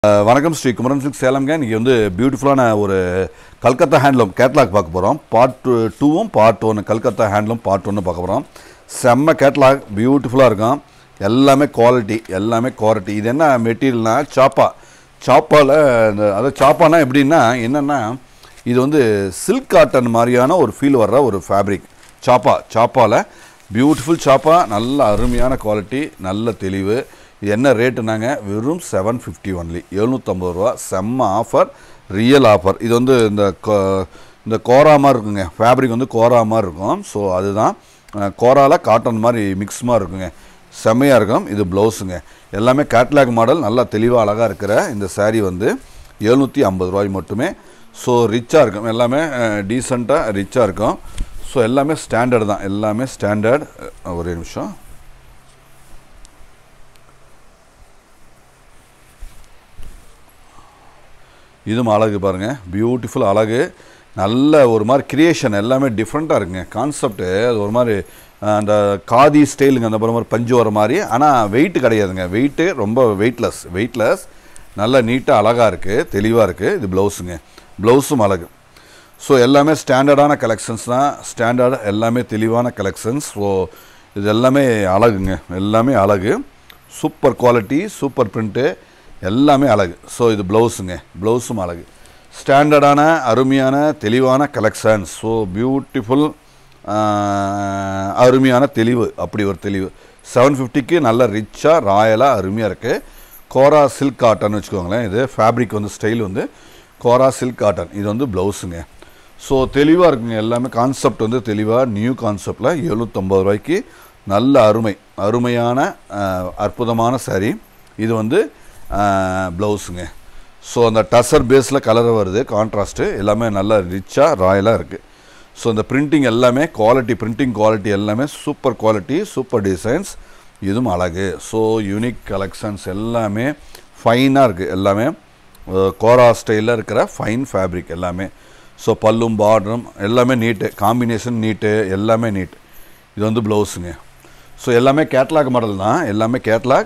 அஹ் வணக்கம் ஸ்ரீ குமரன் சில்க் சேலம்ங்க இன்றைக்கி வந்து பியூட்டிஃபுல்லான ஒரு கல்கத்தா ஹேண்ட்லூம் கேட்லாக் பார்க்க போகிறோம் பார்ட் டூவும் பார்ட் ஒன்று கல்கத்தா ஹேண்ட்லூம் பார்ட் ஒன்று பார்க்க போகிறோம் செம்ம கேட்லாக் பியூட்டிஃபுல்லாக இருக்கும் எல்லாமே குவாலிட்டி எல்லாமே குவாலிட்டி இது என்ன மெட்டீரியல்னா சாப்பா சாப்பாவில் இந்த அதாவது சாப்பானா எப்படின்னா என்னென்னா இது வந்து சில்க் காட்டன் மாதிரியான ஒரு ஃபீல் வர்ற ஒரு ஃபேப்ரிக் சாப்பா சாப்பாவில் பியூட்டிஃபுல் சாப்பா நல்ல அருமையான குவாலிட்டி நல்ல தெளிவு இது என்ன ரேட்டுனாங்க வெறும் செவன் ஃபிஃப்டி ஒன்லி எழுநூற்றம்பது ரூபா செம்ம ஆஃபர் ரியல் ஆஃபர் இது வந்து இந்த கோ- இந்த கோரா மாதிரி இருக்குங்க ஃபேப்ரிக் வந்து கோரா மாதிரி இருக்கும் ஸோ அதுதான் அஹ், கோரால காட்டன் மாதிரி மிக்ஸ் மாதிரி இருக்குங்க செம்மையாக இருக்கும் இது ப்ளவுஸுங்க எல்லாமே கேட்லாக் மாடல் நல்லா தெளிவாக அழகாக இருக்கிற இந்த saree வந்து எழுநூற்றி ஐம்பது ரூபாய் மட்டுமே ஸோ ரிச்சாக இருக்கும் எல்லாமே டீசெண்டாக ரிச்சாக இருக்கும் ஸோ எல்லாமே ஸ்டாண்டர்ட் தான் எல்லாமே ஸ்டாண்டர்ட் ஒரே நிமிஷம் இதுவும் அழகு பாருங்கள் பியூட்டிஃபுல் அழகு நல்ல ஒரு மாதிரி கிரியேஷன் எல்லாமே டிஃப்ரெண்ட்டாக இருக்குங்க கான்செப்ட்டு அது ஒரு மாதிரி அஹ், அந்த காதி ஸ்டைலுங்க அந்த மாதிரி பஞ்சு வர மாதிரி ஆனால் வெயிட் கிடையாதுங்க வெயிட்டு ரொம்ப வெயிட்லெஸ் வெயிட்லெஸ் நல்ல நீட்டாக அழகாக இருக்குது தெளிவாக இருக்குது இது ப்ளவுஸுங்க ப்ளவுஸும் அழகு ஸோ எல்லாமே ஸ்டாண்டர்டான கலெக்ஷன்ஸ் தான் ஸ்டாண்டர்ட் எல்லாமே தெளிவான கலெக்ஷன்ஸ் ஸோ இது எல்லாமே அழகுங்க எல்லாமே அழகு சூப்பர் குவாலிட்டி சூப்பர் பிரிண்ட்டு எல்லாமே அழகு ஸோ இது ப்ளவுஸுங்க ப்ளவுஸும் அழகு ஸ்டாண்டர்டான அருமையான தெளிவான கலெக்ஷன்ஸ் ஸோ பியூட்டிஃபுல் அருமையான தெளிவு அப்படி ஒரு தெளிவு செவன் ஃபிஃப்டிக்கு நல்ல ரிச்சாக ராயலாக அருமையாக இருக்குது கோரா சில்க் காட்டன் வச்சுக்கோங்களேன் இது ஃபேப்ரிக் வந்து ஸ்டைல் வந்து கோரா சில்க் காட்டன் இது வந்து ப்ளவுஸுங்க ஸோ தெளிவாக இருக்குங்க எல்லாமே கான்செப்ட் வந்து தெளிவாக நியூ கான்செப்டில் எழுநூற்றம்பது ரூபாய்க்கு நல்ல அருமை அருமையான அஹ், அற்புதமான saree இது வந்து ப்ளவுஸுங்க ஸோ அந்த டசர் பேஸில் கலர் வருது கான்ட்ராஸ்ட்டு எல்லாமே நல்லா ரிச்சாக ராயலாக இருக்குது ஸோ இந்த பிரிண்டிங் எல்லாமே குவாலிட்டி பிரிண்டிங் குவாலிட்டி எல்லாமே சூப்பர் குவாலிட்டி சூப்பர் டிசைன்ஸ் இதுவும் அழகு ஸோ யூனிக் கலெக்ஷன்ஸ் எல்லாமே ஃபைனாக இருக்குது எல்லாமே அஹ், கோரா ஸ்டைலில் இருக்கிற ஃபைன் ஃபேப்ரிக் எல்லாமே ஸோ பல்லும் பார்டரும் எல்லாமே நீட்டு காம்பினேஷன் நீட்டு எல்லாமே நீட் இது வந்து ப்ளவுஸுங்க ஸோ எல்லாமே கேட்லாக் மாடல் தான் எல்லாமே கேட்லாக்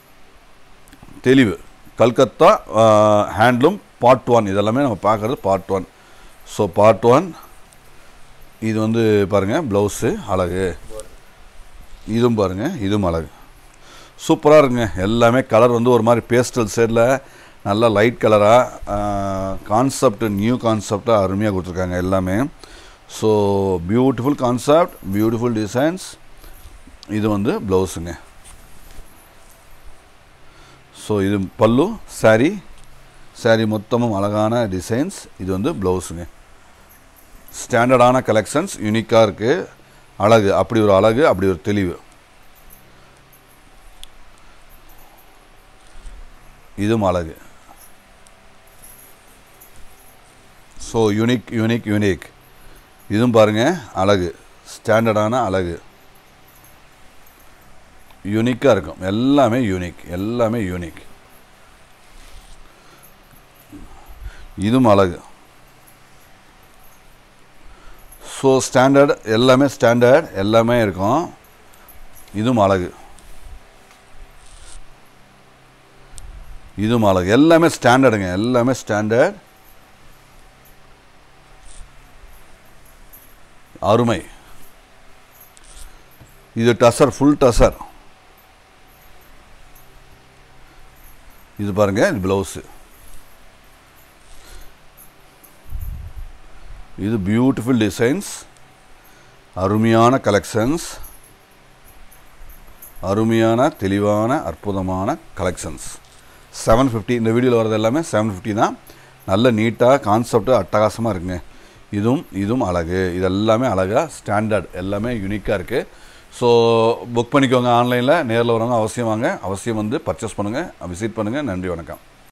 தெளிவு கல்கத்தா ஹேண்ட்லூம் பார்ட் ஒன் இதெல்லாமே நம்ம பார்க்குறது part one so part one இது வந்து பாருங்கள் ப்ளவுஸு அழகு இதுவும் பாருங்கள் இதுவும் அழகு சூப்பராக இருக்குங்க எல்லாமே கலர் வந்து ஒரு மாதிரி பேஸ்டல் ஷேடில் நல்ல லைட் கலராக கான்செப்ட் நியூ கான்செப்டாக அருமையாக கொடுத்துருக்காங்க எல்லாமே so beautiful concept beautiful designs இது வந்து ப்ளவுஸுங்க ஸோ இது பல்லு saree saree மொத்தமும் அழகான டிசைன்ஸ் இது வந்து ப்ளவுஸுங்க ஸ்டாண்டர்டான கலெக்ஷன்ஸ் யூனிக்காக இருக்குது அழகு அப்படி ஒரு அழகு அப்படி ஒரு தெளிவு இதுவும் அழகு ஸோ யூனிக் யூனிக் யூனிக் இதுவும் பாருங்கள் அழகு ஸ்டாண்டர்டான அழகு யூனிக்காக இருக்கும் எல்லாமே யூனிக் எல்லாமே யூனிக் இதுவும் அழகு ஸோ ஸ்டாண்டர்ட் எல்லாமே ஸ்டாண்டர்ட் எல்லாமே இருக்கும் இதுவும் அழகு இதுவும் அழகு எல்லாமே ஸ்டாண்டர்டுங்க எல்லாமே ஸ்டாண்டர்ட் அருமை இது டசர் ஃபுல் டசர் இது பாருங்க இது ப்ளவுஸு இது பியூட்டிஃபுல் டிசைன்ஸ் அருமையான கலெக்ஷன்ஸ் அருமையான தெளிவான அற்புதமான கலெக்ஷன்ஸ் செவன் ஃபிஃப்டி இந்த வீடியோவில் வரது எல்லாமே செவன் ஃபிஃப்டி தான் நல்ல நீட்டாக கான்செப்ட் அட்டகாசமாக இருக்குங்க இதுவும் இதுவும் அழகு இது எல்லாமே அழகாக ஸ்டாண்டர்ட் எல்லாமே யூனிக்காக இருக்குது ஸோ புக் பண்ணிக்கோங்க ஆன்லைனில் நேரில் வரவங்க அவசியம் வாங்க அவசியம் வந்து பர்ச்சேஸ் பண்ணுங்கள் விசிட் பண்ணுங்கள் நன்றி வணக்கம்